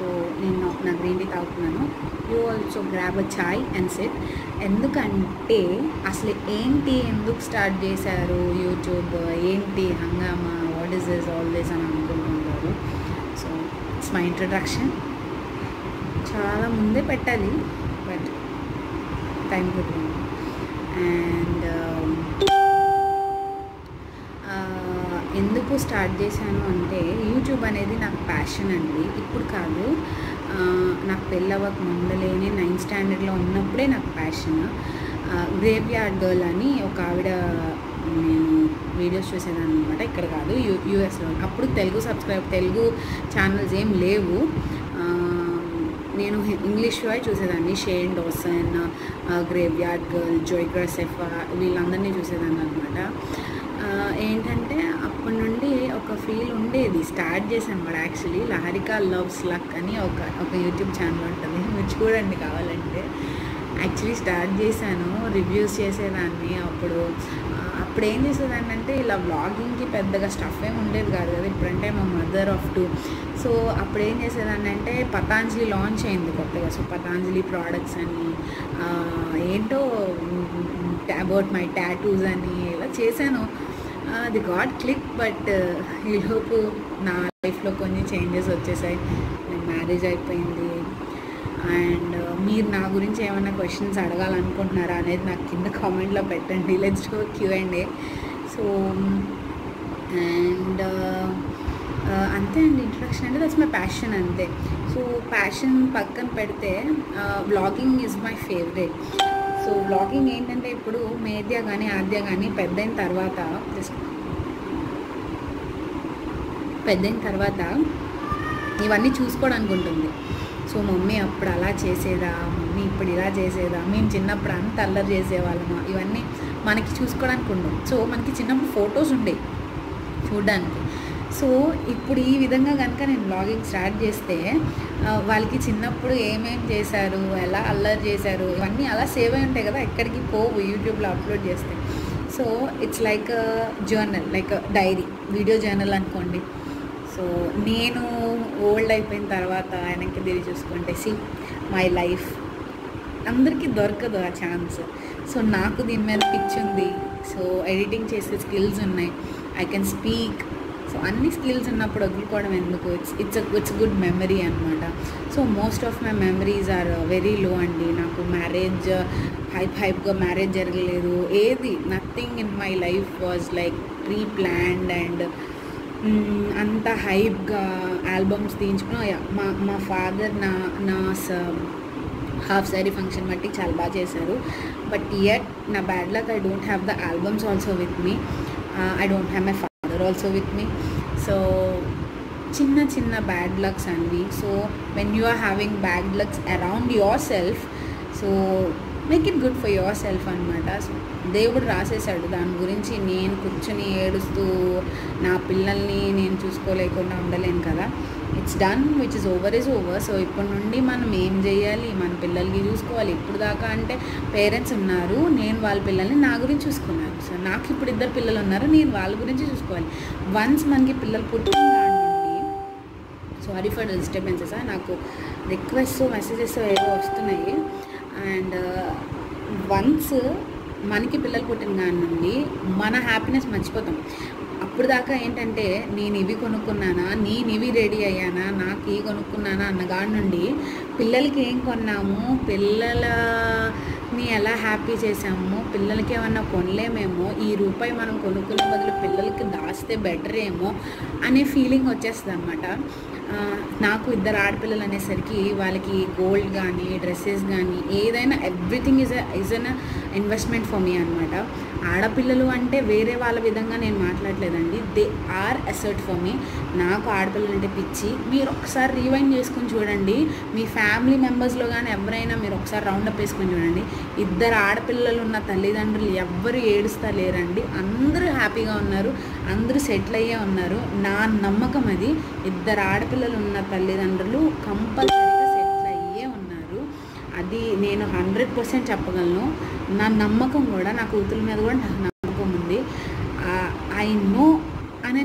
So నేను నా green tea తాగుతున్నాను you also grab a chai and set ఎందుకంటే అసలు ఏంటి ఎందుకు స్టార్ట్ చేశారు యూట్యూబ్ ఏంటి హంగామా what is this all this అని అనుకుంటుంటారు సో ఇట్స్ మై ఇంట్రడక్షన్ చాలా ముందే పెట్టాలి బట్ టైం కుదిరింది అండ్ ఎందుకు స్టార్ట్ చేశాను అంటే యూట్యూబ్ అనేది నాకు ప్యాషన్ అండి ఇప్పుడు కాదు ఆ, నాకు పెళ్ళవక ముందలేనే నైన్త్ స్టాండర్డ్లో ఉన్నప్పుడే నాకు ప్యాషన్ గ్రేవ్ యార్డ్ గర్ల్ అని ఒక ఆవిడ నేను వీడియోస్ చూసేదాన్ని అనమాట ఇక్కడ కాదు యూ యూఎస్లో అప్పుడు తెలుగు సబ్స్క్రైబ్ తెలుగు ఛానల్స్ ఏం లేవు ఆ, నేను ఇంగ్లీష్ అవి చూసేదాన్ని Shane Dawson graveyard girl Joey Graceffa వీళ్ళందరినీ చూసేదాన్ని అనమాట ఏంటంటే అప్పటి నుండి ఒక ఫీల్ ఉండేది స్టార్ట్ చేశాను కూడా యాక్చువల్లీ లహరిక లవ్స్ లక్ అని ఒక ఒక యూట్యూబ్ ఛానల్ ఉంటుంది మీరు చూడండి కావాలంటే యాక్చువల్లీ స్టార్ట్ చేశాను రివ్యూస్ చేసేదాన్ని అప్పుడు ఆ, అప్పుడు ఏం చేసేదాన్ని అంటే ఇలా వ్లాగింగ్కి పెద్దగా స్టఫ్ ఏమి ఉండేది కాదు కదా ఇప్పుడంటే మా మదర్ ఆఫ్ టూ సో అప్పుడు ఏం చేసేదాన్ని అంటే పతాంజలి లాంచ్ అయింది కొత్తగా సో పతాంజలి ప్రోడక్ట్స్ అని ఆ, ఏంటో అబౌట్ మై టాటూస్ అని ఇలా చేశాను అది గాడ్ క్లిక్ బట్ ఈలోపు నా లైఫ్లో కొన్ని చేంజెస్ వచ్చేసాయి మ్యారేజ్ అయిపోయింది అండ్ మీరు నా గురించి ఏమైనా క్వశ్చన్స్ అడగాలనుకుంటున్నారా అనేది నాకు కింద కామెంట్లో పెట్టండి let's do Q and A so and అంతే అండి ఇంట్రడక్షన్ అంటే దట్స్ మై ప్యాషన్ అంతే సో ప్యాషన్ పక్కన పెడితే vlogging is my favourite so vlogging ఏంటంటే ఇప్పుడు మేధ్య కానీ ఆద్య కానీ పెద్దయిన తర్వాత జస్ట్ పెద్దయిన తర్వాత ఇవన్నీ చూసుకోవడానికి ఉంటుంది సో మమ్మీ అప్పుడు అలా చేసేదా మమ్మీ ఇప్పుడు ఇలా చేసేదా మేము చిన్నప్పుడు అంత అల్లరి చేసేవాళ్ళమా ఇవన్నీ మనకి చూసుకోవడానికి ఉండవు సో మనకి చిన్నప్పుడు ఫొటోస్ ఉండేవి చూడడానికి సో ఇప్పుడు ఈ విధంగా కనుక నేను బ్లాగింగ్ స్టార్ట్ చేస్తే ఆ, వాళ్ళకి చిన్నప్పుడు ఏమేం చేశారు ఎలా అల్లరి చేశారు ఇవన్నీ అలా సేవ్ అయి ఉంటాయి కదా ఎక్కడికి పోవు యూట్యూబ్లో అప్లోడ్ చేస్తే so it's like journal like diary video journal అనుకోండి సో నేను ఓల్డ్ అయిపోయిన తర్వాత వెనక్కి తిరిగి చూసుకుంటే సి మై లైఫ్ అందరికీ దొరకదు ఆ ఛాన్స్ సో నాకు దీని మీద పిచ్ ఉంది సో ఎడిటింగ్ చేసే స్కిల్స్ ఉన్నాయి ఐ కెన్ స్పీక్ సో అన్ని స్కిల్స్ ఉన్నప్పుడు వదులుకోవడం ఎందుకు it's it's it's good memory అనమాట so most of my memories are very low అండి నాకు మ్యారేజ్ హైప్ హైప్గా మ్యారేజ్ జరగలేదు ఏది nothing in my life was like pre planned and అంత హైప్గా ఆల్బమ్స్ తీయించుకుని yeah, మా మా ఫాదర్ నా నా స- హాఫ్ సారీ ఫంక్షన్ బట్టి చాలా బాగా చేశారు బట్ యట్ నా bad luck I don't have the albums also with me I don't have my father also with me so చిన్న చిన్న బ్యాడ్ లక్స్ అండి so when you are having bad lucks around yourself so make it good for yourself అనమాట so దేవుడు రాసేసాడు దాని గురించి నేను కూర్చొని ఏడుస్తూ నా పిల్లల్ని నేను చూసుకోలేకుండా ఉండలేను కదా it's done which is over is over so ఇప్పటి నుండి మనం ఏం చేయాలి మన పిల్లలకి చూసుకోవాలి ఇప్పుడు దాకా అంటే పేరెంట్స్ ఉన్నారు నేను వాళ్ళ పిల్లల్ని నా గురించి చూసుకున్నాను సో నాకు ఇప్పుడు ఇద్దరు పిల్లలు ఉన్నారు నేను వాళ్ళ గురించి చూసుకోవాలి వన్స్ మనకి పిల్లలు పుట్టిన కాడి నుండి సారీ ఫర్ డిస్టర్బెన్సెస్ నాకు రిక్వెస్ట్ మెసేజెస్ ఏవో వస్తున్నాయి అండ్ వన్స్ మనకి పిల్లలు పుట్టిన కాడి నుండి మన హ్యాపీనెస్ మర్చిపోతాం అప్పుడు దాకా ఏంటంటే నేను ఇవి కొనుక్కున్నానా నేను ఇవి రెడీ అయ్యానా నాకు ఇవి కొనుక్కున్నానా అన్న కాడి నుండి పిల్లలకి ఏం కొన్నాము పిల్లలని ఎలా హ్యాపీ చేసాము పిల్లలకి ఏమన్నా కొనలేమేమో ఈ రూపాయి మనం కొనుక్కునే బదులు పిల్లలకి దాస్తే బెటర్ ఏమో అనే ఫీలింగ్ వచ్చేస్తుంది అనమాట నాకు ఇద్దరు ఆడపిల్లలు అనేసరికి వాళ్ళకి గోల్డ్ కానీ డ్రెస్సెస్ కానీ ఏదైనా everything is is an investment for me అనమాట ఆడపిల్లలు అంటే వేరే వాళ్ళ విధంగా నేను మాట్లాడలేదండి they are asset for me నాకు ఆడపిల్లలు అంటే పిచ్చి మీరు ఒకసారి రీవైండ్ చేసుకొని చూడండి మీ ఫ్యామిలీ మెంబర్స్లో కానీ ఎవరైనా మీరు ఒకసారి రౌండప్ వేసుకొని చూడండి ఇద్దరు ఆడపిల్లలు ఉన్న తల్లిదండ్రులు ఎవ్వరు ఏడుస్తా లేరండి అందరూ హ్యాపీగా ఉన్నారు అందరూ సెటిల్ అయ్యే ఉన్నారు నా నమ్మకం అది ఇద్దరు ఆడపిల్లలు ఉన్న తల్లిదండ్రులు కంపల్సరీగా సెటిల్ అయ్యే ఉన్నారు అది నేను హండ్రెడ్ పర్సెంట్ చెప్పగలను నా నమ్మకం కూడా నా కూతురు మీద కూడా నాకు నమ్మకం ఉంది ఐ నో అనే నేను అనుకుంటున్నాను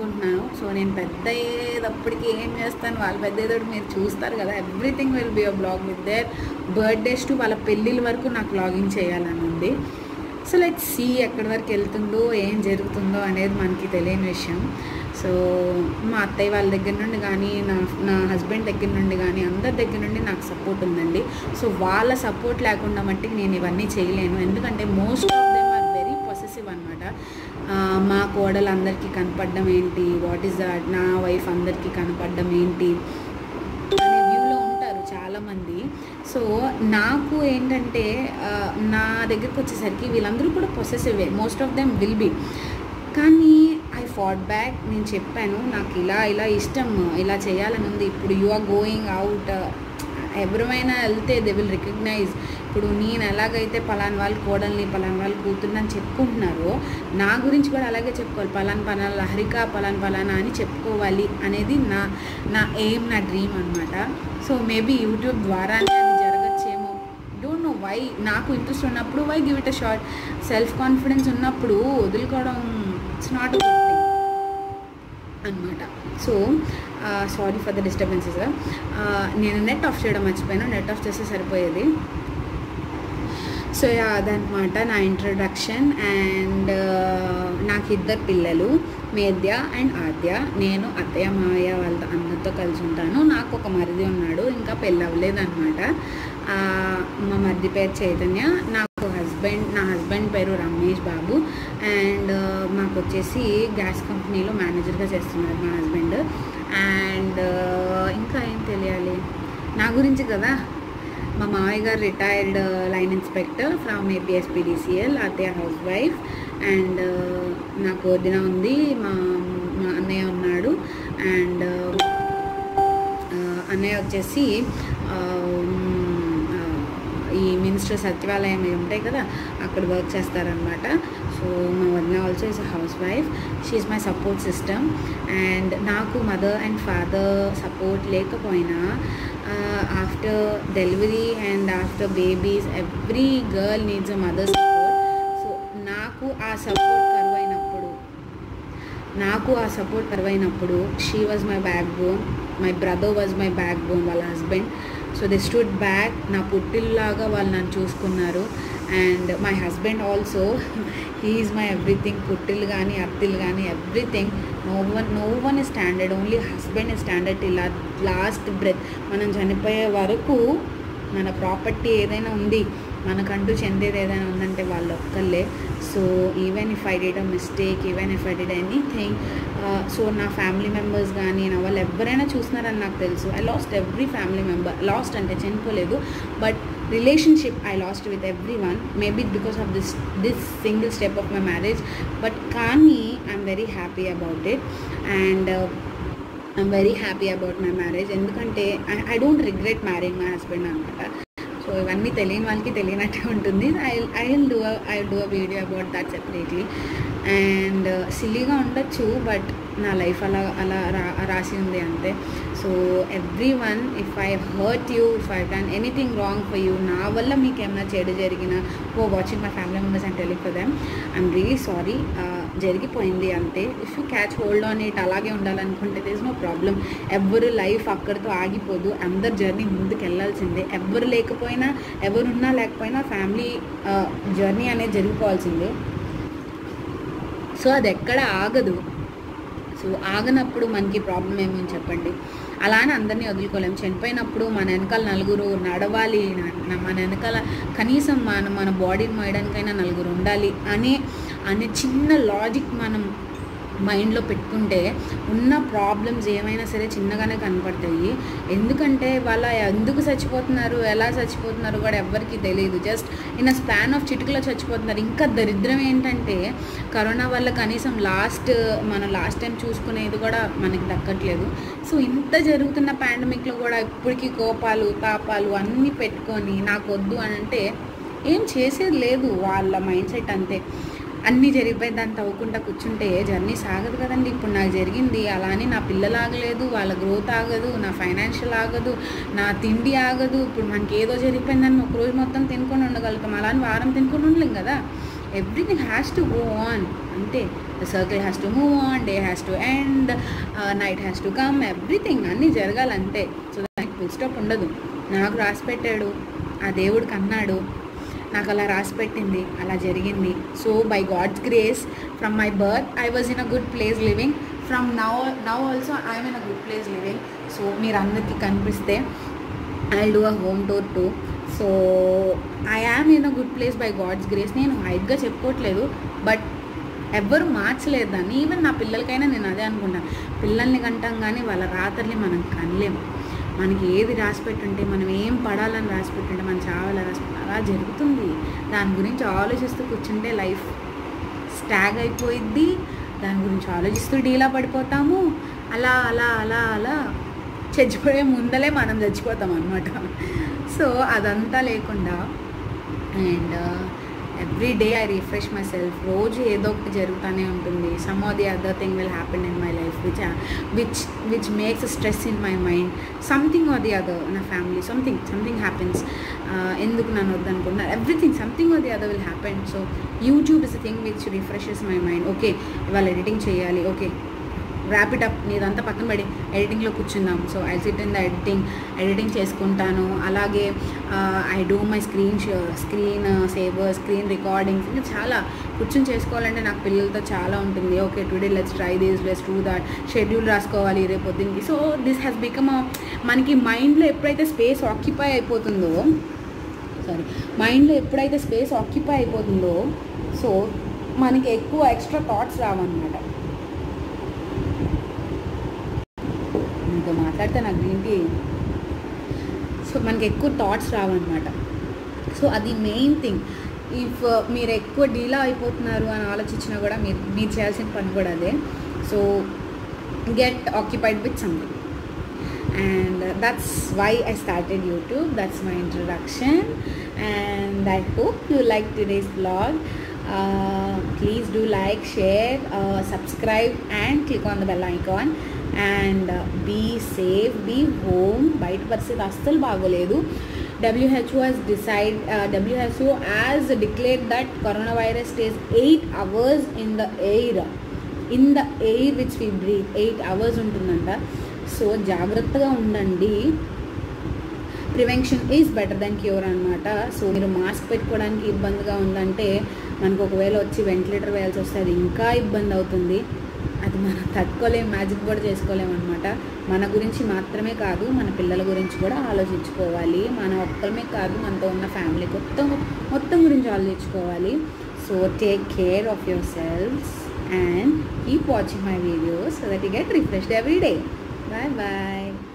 అనుకుంటున్నాను సో నేను పెద్ద అయ్యేటప్పటికి ఏం చేస్తాను వాళ్ళు పెద్ద అయ్యేటప్పుడు మీరు చూస్తారు కదా everything will be a blog with their birthdays to వాళ్ళ పెళ్ళిళ్ళ వరకు నాకు లాగిన్ చేయాలని ఉంది సో లైక్ సీ ఎక్కడి వరకు వెళ్తుందో ఏం జరుగుతుందో అనేది మనకి తెలియని విషయం సో మా అత్తయ్య వాళ్ళ దగ్గర నుండి కానీ నా నా హస్బెండ్ దగ్గర నుండి కానీ అందరి దగ్గర నుండి నాకు సపోర్ట్ ఉందండి సో వాళ్ళ సపోర్ట్ లేకుండా మట్టికి నేను ఇవన్నీ చేయలేను ఎందుకంటే most of them are very possessive అనమాట మా కోడలు అందరికీ కనపడడం ఏంటి వాట్ ఈస్ దాట్ నా వైఫ్ అందరికీ కనపడడం ఏంటి అనే వ్యూలో ఉంటారు చాలామంది సో నాకు ఏంటంటే ఆ, నా దగ్గరికి వచ్చేసరికి వీళ్ళందరూ కూడా పొసెసివే most of them will be కానీ ఐ ఫాట్ బ్యాక్ నేను చెప్పాను నాకు ఇలా ఇలా ఇష్టం ఇలా చేయాలని ఉంది ఇప్పుడు యు ఆర్ గోయింగ్ అవుట్ ఎవరైనా వెళ్తే దే విల్ రికగ్నైజ్ ఇప్పుడు నేను ఎలాగైతే పలాన్ వాళ్ళ కోడల్ని పలాన్ వాళ్ళ కూతుర్ని అని చెప్పుకుంటున్నారో నా గురించి కూడా అలాగే చెప్పుకోవాలి పలాన్ పలాన్ లహరిక పలాన్ పలానా అని చెప్పుకోవాలి అనేది నా నా ఎయిమ్ నా డ్రీమ్ అనమాట సో మేబీ యూట్యూబ్ ద్వారానే అది జరగచ్చేమో డోంట్ నో వై నాకు ఇంట్రెస్ట్ ఉన్నప్పుడు why give it a short self confidence ఉన్నప్పుడు వదులుకోవడం ఇట్స్ నాట్ గుడ్ థింగ్ అనమాట so sorry for the disturbances నేను నెట్ ఆఫ్ చేయడం మర్చిపోయాను నెట్ ఆఫ్ చేస్తే సరిపోయేది సో అదనమాట నా ఇంట్రడక్షన్ అండ్ నాకు ఇద్దరు పిల్లలు మేధ్య అండ్ ఆద్య నేను అత్తయ్య మావయ్య వాళ్ళతో అందరితో కలిసి ఉంటాను నాకు ఒక మరిది ఉన్నాడు ఇంకా పెళ్ళి అవ్వలేదన్నమాట ఆ, మా మరిది పేరు చైతన్య నాకు హస్బెండ్ నా హస్బెండ్ పేరు రమేష్ బాబు అండ్ మాకు వచ్చేసి గ్యాస్ కంపెనీలో మేనేజర్గా చేస్తున్నారు మా హస్బెండ్ అండ్ ఇంకా ఏం తెలియాలి నా గురించి కదా మా మామయ్య గారు retired line inspector from APSPDCL అత్తయ్య హౌస్ వైఫ్ అండ్ నాకు వదిన ఉంది మా మా అన్నయ్య ఉన్నాడు అండ్ అన్నయ్య వచ్చేసి ఆ, ఆ, ఈ మినిస్టర్ సచివాలయం ఇవి ఉంటాయి కదా అక్కడ వర్క్ చేస్తారనమాట సో మా వదిన also is a housewife she's my support system and నాకు మదర్ అండ్ ఫాదర్ సపోర్ట్ లేకపోయినా after delivery and after babies every girl needs a mother support so నాకు ఆ సపోర్ట్ కరువైనప్పుడు నాకు ఆ సపోర్ట్ కరువైనప్పుడు she was my backbone my brother was my backbone వాళ్ళ husband so they stood back నా పుట్టిల్లాగా వాళ్ళు నన్ను చూసుకున్నారు and my husband also he's my everything పుట్టిల్ కానీ అత్తిల్ కానీ everything no one no one is standard only husband is standard ఇలా లాస్ట్ బ్రెత్ మనం చనిపోయే వరకు మన ప్రాపర్టీ ఏదైనా ఉంది మనకంటూ చెందేది ఏదైనా ఉందంటే వాళ్ళు ఒక్కళ్ళే so even if I did a mistake even if I did anything so నా ఫ్యామిలీ మెంబర్స్ కానీ నా వాళ్ళు ఎవరైనా చూస్తున్నారని నాకు తెలుసు I lost every family member lost అంటే చనిపోలేదు but relationship I lost with everyone maybe because of this this single step of my marriage but కానీ I'm very happy about it and I'm very happy about my marriage ఎందుకంటే I don't regret మ్యారింగ్ my husband అనమాట so ఇవన్నీ తెలియని వాళ్ళకి తెలియనట్టే ఉంటుంది I I will do I do a video about that separately and సిల్లీగా ఉండొచ్చు బట్ నా లైఫ్ అలా అలా రా రాసి ఉంది అంతే so every one if I hurt you if I done anything wrong for you నా వల్ల మీకు ఏమైనా చెడు జరిగినా oh watching my family members and telling for them I'm really sorry జరిగిపోయింది అంతే if you catch hold on it అలాగే ఉండాలనుకుంటే దిస్ నో ప్రాబ్లం ఎవ్వరు లైఫ్ అక్కడితో ఆగిపోదు అందరు జర్నీ ముందుకు వెళ్ళాల్సిందే ఎవ్వరు లేకపోయినా ఎవరున్నా లేకపోయినా ఫ్యామిలీ జర్నీ అనేది జరిగిపోవాల్సిందే సో అది ఎక్కడ ఆగదు సో ఆగనప్పుడు మనకి ప్రాబ్లం ఏమని చెప్పండి అలానే అందరినీ వదులుకోలేము చనిపోయినప్పుడు మన వెనకాల నలుగురు నడవాలి న- మన వెనకాల కనీసం మన మన బాడీని మోయడానికైనా నలుగురు ఉండాలి అనే అనే చిన్న లాజిక్ మనం మైండ్లో పెట్టుకుంటే ఉన్న ప్రాబ్లమ్స్ ఏమైనా సరే చిన్నగానే కనపడతాయి ఎందుకంటే వాళ్ళ ఎందుకు చచ్చిపోతున్నారు ఎలా చచ్చిపోతున్నారు కూడా ఎవ్వరికీ తెలియదు just in a span of చిటికలో చచ్చిపోతున్నారు ఇంకా దరిద్రం ఏంటంటే కరోనా వల్ల కనీసం లాస్ట్ మనం లాస్ట్ టైం చూసుకునేది కూడా మనకి దక్కట్లేదు సో ఇంత జరుగుతున్న పాండమిక్లో కూడా ఇప్పటికీ కోపాలు తాపాలు అన్నీ పెట్టుకొని నాకు వద్దు అని అంటే ఏం చేసేది లేదు వాళ్ళ మైండ్ సెట్ అంతే అన్నీ జరిగిపోయి దాన్ని తవ్వుకుంటా కూర్చుంటే జర్నీ సాగదు కదండి ఇప్పుడు నాకు జరిగింది అలానే నా పిల్లలు ఆగలేదు వాళ్ళ గ్రోత్ ఆగదు నా ఫైనాన్షియల్ ఆగదు నా తిండి ఆగదు ఇప్పుడు మనకి ఏదో జరిగిపోయిందని ఒక రోజు మొత్తం తినుకొని ఉండగలుగుతాం అలానే వారం తినుకొని ఉండలేం కదా everything has to go on అంతే the circle has to move on day has to end night has to come everything అన్నీ జరగాలంటే సో దానికి ఫుల్ స్టాప్ ఉండదు నాకు రాసి పెట్టాడు ఆ దేవుడికి అన్నాడు నాకు అలా రాసి పెట్టింది అలా జరిగింది so by God's grace from my birth I was in a good place living from now now also I'm in a good place living so మీరు అందరికీ కనిపిస్తే I do a home tour too so I am in a good place by God's grace నేను హైట్గా చెప్పుకోవట్లేదు but ఎవ్వరు మార్చలేదు దాన్ని even నా పిల్లలకైనా నేను అదే అనుకుంటాను పిల్లల్ని కంటాం కానీ వాళ్ళ రాత్రల్ని మనం కనలేం మనకి ఏది రాసి పెట్టుంటే మనం ఏం పడాలని రాసి పెట్టుంటే మనం చావాలని రాసి పెట్టు- అలా జరుగుతుంది దాని గురించి ఆలోచిస్తూ కూర్చుంటే లైఫ్ స్టాగ్ అయిపోయిద్ది దాని గురించి ఆలోచిస్తూ డీలా పడిపోతాము అలా అలా అలా అలా చచ్చిపోయే ముందలే మనం చచ్చిపోతాం అనమాట సో అదంతా లేకుండా and every day I refresh myself రోజు ఏదో ఒకటి జరుగుతూనే ఉంటుంది some or the other thing will happen in my life which which which makes stress in my mind something or the other నా ఫ్యామిలీ సంథింగ్ సంథింగ్ హ్యాపెన్స్ ఎందుకు నన్ను వద్దనుకుంటున్నారు everything something or the other will happen so YouTube is the thing which refreshes my mind okay ఇవాళ editing చేయాలి okay wrap it up నీదంతా పక్కన పడి ఎడిటింగ్లో కూర్చుందాం so I sit in the editing editing చేసుకుంటాను అలాగే I do my screen screen saver screen recordings ఇంకా చాలా కూర్చొని చేసుకోవాలంటే నాకు పిల్లలతో చాలా ఉంటుంది okay today let's try this let's do that schedule రాసుకోవాలి రేపు పొద్దున్నకి సో దిస్ హ్యాస్ బికమ్ మనకి మైండ్లో ఎప్పుడైతే స్పేస్ ఆక్యుపై అయిపోతుందో సారీ మైండ్లో ఎప్పుడైతే స్పేస్ ఆక్యుపై అయిపోతుందో సో మనకి ఎక్కువ ఎక్స్ట్రా థాట్స్ రావన్నమాట మీతో మాట్లాడితే నాకు గ్రీన్ టీ సో మనకి ఎక్కువ థాట్స్ రావన్నమాట సో అది మెయిన్ థింగ్ ఇఫ్ మీరు ఎక్కువ డీలా అయిపోతున్నారు అని ఆలోచించినా కూడా మీరు మీరు చేయాల్సిన పని కూడా అదే so get occupied with something and uh, that's why I started YouTube. That's my introduction, and I hope you like today's vlog. Uh, please do like, share, uh, subscribe, and click on the bell icon. And uh, be safe, be home. బయట పరిస్థితి అస్సలు బాగోలేదు WHO has decide uh, WHO has declared that coronavirus stays 8 hours in the air in the air which we breathe eight hours ఉంటుందంట so జాగ్రత్తగా ఉండండి prevention is better than cure అనమాట so మీరు mask పెట్టుకోవడానికి ఇబ్బందిగా ఉందంటే మనకు ఒకవేళ వచ్చి వెంటిలేటర్ వేయాల్సి వస్తే అది ఇంకా ఇబ్బంది అవుతుంది అది మనం తట్టుకోలేం మ్యాజిక్ కూడా చేసుకోలేం అనమాట మన గురించి మాత్రమే కాదు మన పిల్లల గురించి కూడా ఆలోచించుకోవాలి మన ఒక్కరమే కాదు మనతో ఉన్న ఫ్యామిలీ మొత్తం మొత్తం గురించి ఆలోచించుకోవాలి so take care of your selfs and keep watching my videos so that you get refreshed every day. Bye bye.